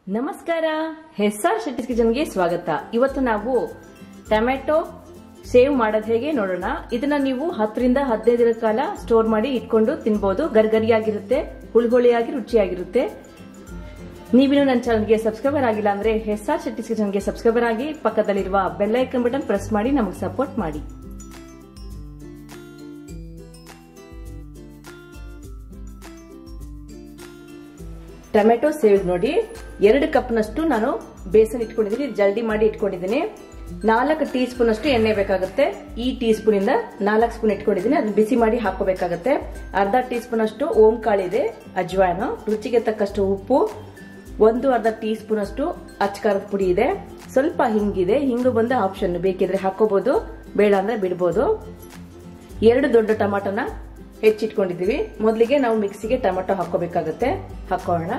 ನಮಸ್ಕಾರ ಹೆಸ್ಆರ್ ಶೆಟ್ಟಿಸ್ ಕಿಚನ್ಗೆ ಸ್ವಾಗತ ಇವತ್ತು ನಾವು ಟೊಮೆಟೊ ಸೇವ್ ಮಾಡೋದು ಹೇಗೆ ನೋಡೋಣ ಇದನ್ನ ನೀವು ಹತ್ತರಿಂದ ಹದಿನೈದು ದಿನದ ಕಾಲ ಸ್ಟೋರ್ ಮಾಡಿ ಇಟ್ಕೊಂಡು ತಿನ್ಬೋದು ಗರ್ಗರಿಯಾಗಿರುತ್ತೆ ಹುಳಿಹುಳಿಯಾಗಿ ರುಚಿಯಾಗಿರುತ್ತೆ ನೀವಿನ್ನು ನನ್ನ ಚಾನಲ್ಗೆ ಸಬ್ಸ್ಕ್ರೈಬರ್ ಆಗಿಲ್ಲ ಅಂದ್ರೆ ಹೆಸ್ಆರ್ ಶೆಟ್ಟಿಸ್ ಕಿಚನ್ಗೆ ಸಬ್ಸ್ಕ್ರೈಬರ್ ಆಗಿ ಪಕ್ಕದಲ್ಲಿರುವ ಬೆಲ್ ಐಕನ್ ಬಟನ್ ಪ್ರೆಸ್ ಮಾಡಿ ನಮಗೆ ಸಪೋರ್ಟ್ ಮಾಡಿ ಟೊಮೆಟೊ ಸೇವ್ ನೋಡಿ ಎರಡು ಕಪ್ನಷ್ಟು ನಾನು ಬೇಸನ್ ಇಟ್ಕೊಂಡಿದ್ದೀನಿ ಜಲ್ದಿ ಮಾಡಿ ಇಟ್ಕೊಂಡಿದ್ದೀನಿ ನಾಲ್ಕು ಟೀ ಸ್ಪೂನ್ ಅಷ್ಟು ಎಣ್ಣೆ ಬೇಕಾಗುತ್ತೆ ಈ ಟೀ ಸ್ಪೂನ್ ಇಂದ ನಾಲ್ಕು ಸ್ಪೂನ್ ಇಟ್ಕೊಂಡಿದ್ದೀನಿ ಅದನ್ನ ಬಿಸಿ ಮಾಡಿ ಹಾಕೋಬೇಕಾಗುತ್ತೆ ಅರ್ಧ ಟೀ ಸ್ಪೂನ್ ಅಷ್ಟು ಓಂ ಕಾಳಿದೆ ಅಜ್ವಾನು ರುಚಿಗೆ ತಕ್ಕಷ್ಟು ಉಪ್ಪು ಒಂದು ಅರ್ಧ ಟೀ ಸ್ಪೂನ್ ಅಷ್ಟು ಅಚ್ಕಾರದ ಪುಡಿ ಇದೆ ಸ್ವಲ್ಪ ಹಿಂಗಿದೆ ಹಿಂಗು ಬಂದ ಆಪ್ಷನ್ ಬೇಕಿದ್ರೆ ಹಾಕೋಬಹುದು ಬೇಡ ಅಂದ್ರೆ ಬಿಡ್ಬೋದು ಎರಡು ದೊಡ್ಡ ಟಮಾಟೋನ ಹೆಚ್ಚಿಟ್ಕೊಂಡಿದ್ದೀವಿ ಮೊದಲಿಗೆ ನಾವು ಮಿಕ್ಸಿಗೆ ಟೊಮೆಟೊ ಹಾಕೋಬೇಕಾಗತ್ತೆ ಹಾಕೋಣ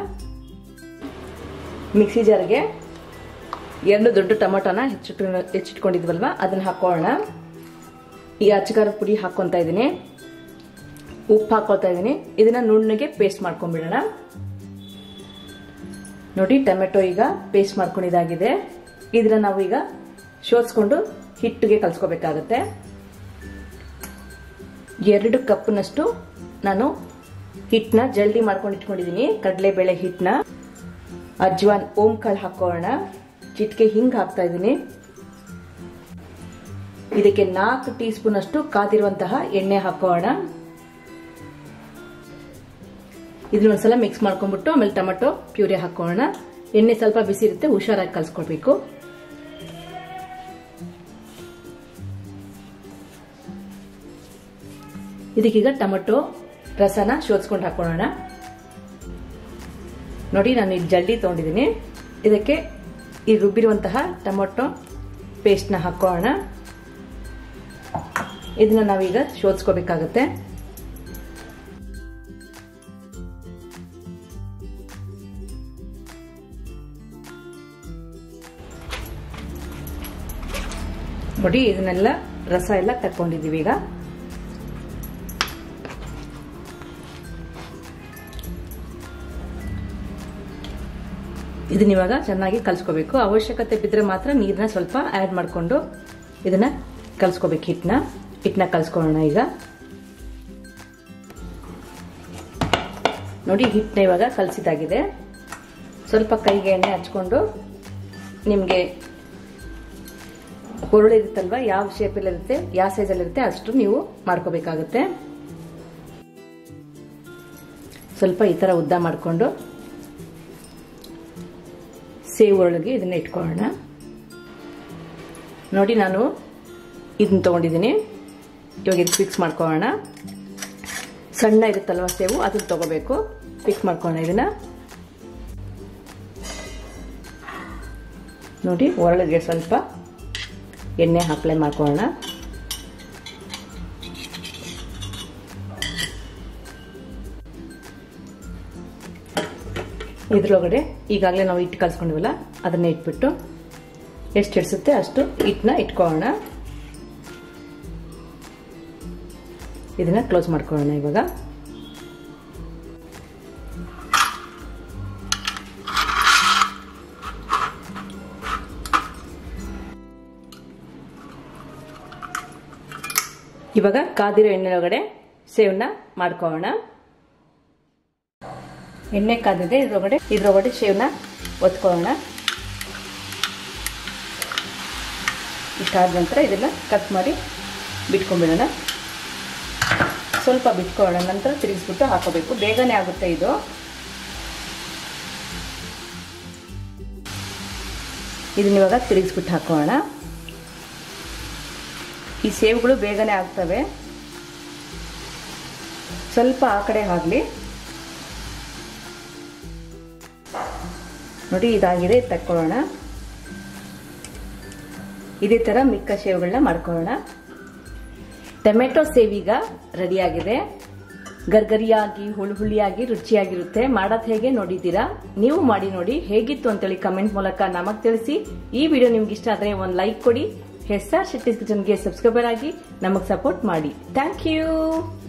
ಮಿಕ್ಸಿ ಜಾರ್ಗೆ ಎರಡು ದೊಡ್ಡ ಟೊಮೆಟೊನ ಹೆಚ್ಚಿಟ್ಟು ಹೆಚ್ಚಿಟ್ಕೊಂಡಿದ್ವಲ್ವ ಅದನ್ನ ಹಾಕೋಣ ಈ ಅಚ್ಚಕಾರ ಪುಡಿ ಹಾಕೊಂತ ಇದ್ದೀನಿ ಉಪ್ಪು ಹಾಕೊಳ್ತಾ ಇದ್ದೀನಿ ಇದನ್ನ ನುಣ್ಣಗೆ ಪೇಸ್ಟ್ ಮಾಡ್ಕೊಂಡ್ಬಿಡೋಣ ನೋಡಿ ಟೊಮೆಟೊ ಈಗ ಪೇಸ್ಟ್ ಮಾಡ್ಕೊಂಡಿದ್ದಾಗಿದೆ ಇದನ್ನ ನಾವು ಈಗ ಶೋಧಿಸ್ಕೊಂಡು ಹಿಟ್ಟಿಗೆ ಕಲ್ಸ್ಕೋಬೇಕಾಗತ್ತೆ ಎರಡು ಕಪ್ನಷ್ಟು ನಾನು ಹಿಟ್ಟನ್ನ ಜಲ್ದಿ ಮಾಡ್ಕೊಂಡು ಇಟ್ಕೊಂಡಿದ್ದೀನಿ ಕಡಲೆಬೇಳೆ ಹಿಟ್ಟನ್ನ ಅಜ್ವಾನ್ ಓಂ ಕಾಳು ಹಾಕೋಣ ಚಿಟ್ಕೆ ಹಿಂಗ್ ಹಾಕ್ತಾ ಇದ್ದೀನಿ ಇದಕ್ಕೆ ನಾಲ್ಕು ಟೀ ಸ್ಪೂನ್ ಅಷ್ಟು ಕಾದಿರುವಂತಹ ಎಣ್ಣೆ ಹಾಕೋಣ ಇದನ್ನ ಒಂದ್ಸಲ ಮಿಕ್ಸ್ ಮಾಡ್ಕೊಂಡ್ಬಿಟ್ಟು ಆಮೇಲೆ ಟೊಮೆಟೊ ಪ್ಯೂರಿ ಹಾಕೋಣ ಎಣ್ಣೆ ಸ್ವಲ್ಪ ಬಿಸಿ ಇರುತ್ತೆ ಹುಷಾರಾಗಿ ಕಲ್ಸ್ಕೊಳ್ಬೇಕು ಇದಕ್ಕೀಗ ಟೊಮೆಟೊ ರಸನ ಶೋಧಿಸ್ಕೊಂಡು ಹಾಕೊಳ್ಳೋಣ ನೋಡಿ ನಾನು ಈಗ ಜಲ್ದಿ ತೊಗೊಂಡಿದ್ದೀನಿ ಇದಕ್ಕೆ ಈ ರುಬ್ಬಿರುವಂತಹ ಟೊಮೆಟೊ ಪೇಸ್ಟ್ನ ಹಾಕೋಣ ಇದನ್ನ ನಾವೀಗ ಶೋಧಿಸ್ಕೋಬೇಕಾಗತ್ತೆ ನೋಡಿ ಇದನ್ನೆಲ್ಲ ರಸ ಎಲ್ಲ ತಕ್ಕೊಂಡಿದ್ದೀವಿ ಈಗ ಇದನ್ನ ಇವಾಗ ಚೆನ್ನಾಗಿ ಕಲ್ಸ್ಕೋಬೇಕು ಅವಶ್ಯಕತೆ ಬಿದ್ದರೆ ಮಾತ್ರ ನೀರನ್ನ ಸ್ವಲ್ಪ ಆ್ಯಡ್ ಮಾಡಿಕೊಂಡು ಇದನ್ನ ಕಲ್ಸ್ಕೋಬೇಕು ಹಿಟ್ಟನ್ನ ಹಿಟ್ಟನ್ನ ಕಲ್ಸ್ಕೊಳ್ಳೋಣ ಈಗ ನೋಡಿ ಹಿಟ್ಟನ್ನ ಇವಾಗ ಕಲಸಿದಾಗಿದೆ ಸ್ವಲ್ಪ ಕೈಗೆ ಎಣ್ಣೆ ಹಚ್ಕೊಂಡು ನಿಮಗೆ ಹುರುಳಿ ಇರುತ್ತಲ್ವ ಯಾವ ಶೇಪಲ್ಲಿ ಇರುತ್ತೆ ಯಾವ ಸೈಜಲ್ಲಿ ಇರುತ್ತೆ ಅಷ್ಟು ನೀವು ಮಾಡ್ಕೋಬೇಕಾಗುತ್ತೆ ಸ್ವಲ್ಪ ಈ ಥರ ಉದ್ದ ಮಾಡಿಕೊಂಡು ಸೇವ್ ಒಳಗೆ ಇದನ್ನ ಇಟ್ಕೊಳ್ಳೋಣ ನೋಡಿ ನಾನು ಇದನ್ನ ತೊಗೊಂಡಿದ್ದೀನಿ ಇವಾಗ ಇದು ಫಿಕ್ಸ್ ಮಾಡ್ಕೊಳ್ಳೋಣ ಸಣ್ಣ ಇರುತ್ತಲ್ವ ಸೇವು ಅದನ್ನ ತಗೋಬೇಕು ಫಿಕ್ಸ್ ಮಾಡ್ಕೊಳ್ಳೋಣ ಇದನ್ನ ನೋಡಿ ಒರಳಿಗೆ ಸ್ವಲ್ಪ ಎಣ್ಣೆ ಅಪ್ಲೈ ಮಾಡ್ಕೊಳ್ಳೋಣ ಇದ್ರೊಳಗಡೆ ಈಗಾಗಲೇ ನಾವು ಹಿಟ್ಟು ಕಲ್ಸ್ಕೊಂಡಿವಲ್ಲ ಅದನ್ನ ಇಟ್ಬಿಟ್ಟು ಎಷ್ಟು ಇಡ್ಸುತ್ತೆ ಅಷ್ಟು ಹಿಟ್ಟನ್ನ ಇಟ್ಕೊಳ್ಳೋಣ ಇದನ್ನ ಕ್ಲೋಸ್ ಮಾಡ್ಕೊಳ್ಳೋಣ ಇವಾಗ ಇವಾಗ ಕಾದಿರೋ ಎಣ್ಣೆ ಒಳಗಡೆ ಸೇವನ್ನ ಮಾಡ್ಕೊಳ್ಳೋಣ ಎಣ್ಣೆ ಕಾದಿದೆ ಇದ್ರೊಳಗಡೆ ಇದ್ರೊಳಗಡೆ ಶೇವ್ನ ಒತ್ಕೊಳ್ಳೋಣ ಇಷ್ಟಾದ ನಂತರ ಇದೆಲ್ಲ ಕಟ್ ಮಾಡಿ ಬಿಟ್ಕೊಂಡ್ಬಿಡೋಣ ಸ್ವಲ್ಪ ಬಿಟ್ಕೊಳ್ಳೋಣ ನಂತರ ತಿರುಗಿಸ್ಬಿಟ್ಟು ಹಾಕೋಬೇಕು ಬೇಗನೆ ಆಗುತ್ತೆ ಇದು ಇದನ್ನ ಇವಾಗ ತಿರುಗಿಸ್ಬಿಟ್ಟು ಹಾಕೋಣ ಈ ಸೇವುಗಳು ಬೇಗನೆ ಆಗ್ತವೆ ಸ್ವಲ್ಪ ಆ ಕಡೆ ಆಗಲಿ ನೋಡಿ ಇದಾಗಿದೆ ತಕ್ಕೊಳ್ಳೋಣ ಇದೇ ಥರ ಮಿಕ್ಕ ಸೇವುಗಳನ್ನ ಮಾಡ್ಕೊಳ್ಳೋಣ ಟೊಮೆಟೊ ಸೇವ್ ಈಗ ರೆಡಿಯಾಗಿದೆ ಗರ್ಗರಿಯಾಗಿ ಹುಳಿ ಹುಳಿಯಾಗಿ ರುಚಿಯಾಗಿರುತ್ತೆ ಮಾಡೋದು ಹೇಗೆ ನೋಡಿದ್ದೀರಾ ನೀವು ಮಾಡಿ ನೋಡಿ ಹೇಗಿತ್ತು ಅಂತೇಳಿ ಕಮೆಂಟ್ ಮೂಲಕ ನಮಗ್ ತಿಳಿಸಿ ಈ ವಿಡಿಯೋ ನಿಮ್ಗೆ ಇಷ್ಟ ಆದರೆ ಒಂದು ಲೈಕ್ ಕೊಡಿ ಹೆಸ್ಆರ್ ಶೆಟ್ಟಿ ಕಿಚನ್ಗೆ ಸಬ್ಸ್ಕ್ರೈಬರ್ ಆಗಿ ನಮಗೆ ಸಪೋರ್ಟ್ ಮಾಡಿ ಥ್ಯಾಂಕ್ ಯು